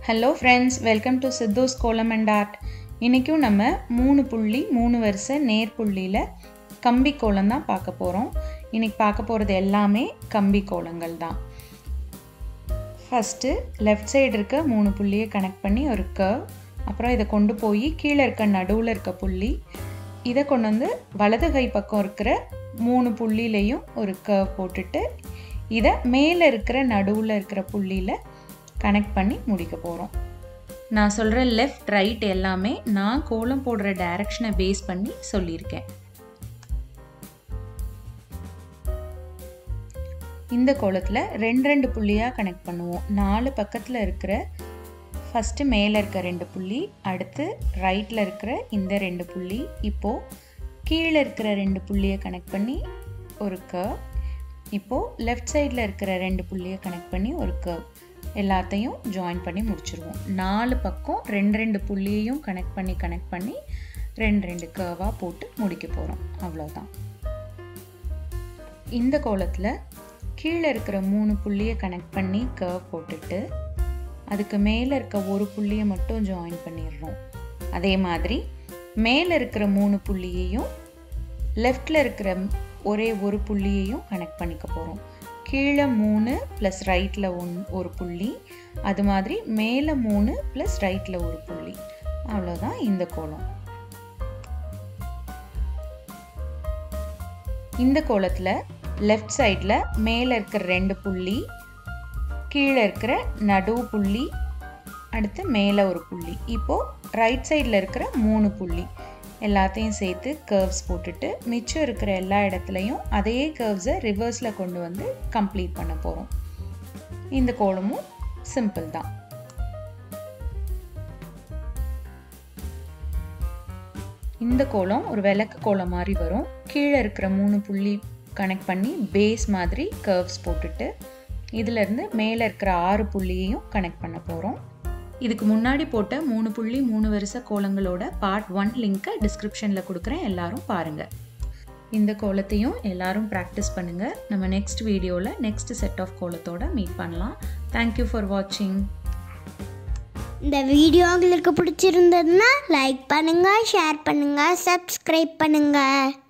hello friends welcome to சித்தோஸ் kolam and art இன்றைக்கும் நம்ம மூணு புள்ளி மூணு வரிசை நேர் புள்ளியில் கம்பி கோலம் தான் பார்க்க போகிறோம் இன்றைக்கி பார்க்க போகிறது எல்லாமே கம்பி கோலங்கள் தான் ஃபஸ்ட்டு லெஃப்ட் சைடு இருக்க மூணு புள்ளியை கனெக்ட் பண்ணி ஒரு கர்வ் அப்புறம் இதை கொண்டு போய் கீழே இருக்க நடுவில் இருக்க புள்ளி இதை கொண்டு வந்து வலது கை பக்கம் இருக்கிற மூணு புள்ளிலையும் ஒரு கர்வ் போட்டுட்டு இதை மேலே இருக்கிற நடுவில் இருக்கிற புள்ளியில் கனெக்ட் பண்ணி முடிக்க போகிறோம் நான் சொல்கிற லெஃப்ட் ரைட் எல்லாமே நான் கோலம் போடுற டைரக்ஷனை பேஸ் பண்ணி சொல்லியிருக்கேன் இந்த கோலத்தில் ரெண்டு ரெண்டு புள்ளியாக கனெக்ட் பண்ணுவோம் நாலு பக்கத்தில் இருக்கிற ஃபஸ்ட்டு மேலே இருக்க ரெண்டு புள்ளி அடுத்து ரைட்டில் இருக்கிற இந்த ரெண்டு புள்ளி இப்போது கீழே இருக்கிற ரெண்டு புள்ளியை கனெக்ட் பண்ணி ஒரு கர்வ் இப்போது லெஃப்ட் சைடில் இருக்கிற ரெண்டு புள்ளியை கனெக்ட் பண்ணி ஒரு கர்வ் எல்லாத்தையும் ஜாயின் பண்ணி முடிச்சிருவோம் நாலு பக்கம் ரெண்டு ரெண்டு புள்ளியையும் கனெக்ட் பண்ணி கனெக்ட் பண்ணி ரெண்டு ரெண்டு கர்வாக போட்டு முடிக்க போகிறோம் அவ்வளோதான் இந்த கோலத்தில் கீழே இருக்கிற மூணு புள்ளியை கனெக்ட் பண்ணி கர்வ் போட்டுட்டு அதுக்கு மேலே இருக்க ஒரு புள்ளியை மட்டும் ஜாயின் பண்ணிடுறோம் அதே மாதிரி மேலே இருக்கிற மூணு புள்ளியையும் லெஃப்டில் இருக்கிற ஒரே ஒரு புள்ளியையும் கனெக்ட் பண்ணிக்க போகிறோம் கீழே மூணு ப்ளஸ் ரைட்டில் ஒன் ஒரு புள்ளி அது மாதிரி மேலே மூணு ப்ளஸ் ரைட்டில் ஒரு புள்ளி அவ்வளோதான் இந்த கோலம் இந்த கோலத்தில் லெஃப்ட் சைடில் மேலே இருக்கிற ரெண்டு புள்ளி கீழே இருக்கிற நடு புள்ளி அடுத்து மேலே ஒரு புள்ளி இப்போது ரைட் சைடில் இருக்கிற மூணு புள்ளி எல்லாத்தையும் சேர்த்து கர்வ்ஸ் போட்டுட்டு மிச்சம் இருக்கிற எல்லா இடத்துலையும் அதே கர்வ்ஸை ரிவர்ஸில் கொண்டு வந்து கம்ப்ளீட் பண்ண போகிறோம் இந்த கோலமும் சிம்பிள் தான் இந்த கோலம் ஒரு விளக்கு கோலம் மாதிரி வரும் கீழே இருக்கிற மூணு புள்ளி கனெக்ட் பண்ணி பேஸ் மாதிரி கர்வ்ஸ் போட்டுட்டு இதிலேருந்து மேலே இருக்கிற ஆறு புள்ளியையும் கனெக்ட் பண்ண போகிறோம் இதுக்கு முன்னாடி போட்ட மூணு புள்ளி மூணு வரிசை கோலங்களோட பார்ட் ஒன் லிங்க்கை டிஸ்கிரிப்ஷனில் கொடுக்குறேன் எல்லாரும் பாருங்கள் இந்த கோலத்தையும் எல்லாரும் ப்ராக்டிஸ் பண்ணுங்கள் நம்ம நெக்ஸ்ட் வீடியோவில் நெக்ஸ்ட் செட் ஆஃப் கோலத்தோட மீட் பண்ணலாம் தேங்க்யூ ஃபார் வாட்சிங் இந்த வீடியோ உங்களுக்கு பிடிச்சிருந்ததுன்னா லைக் பண்ணுங்க ஷேர் பண்ணுங்க சப்ஸ்கிரைப் பண்ணுங்க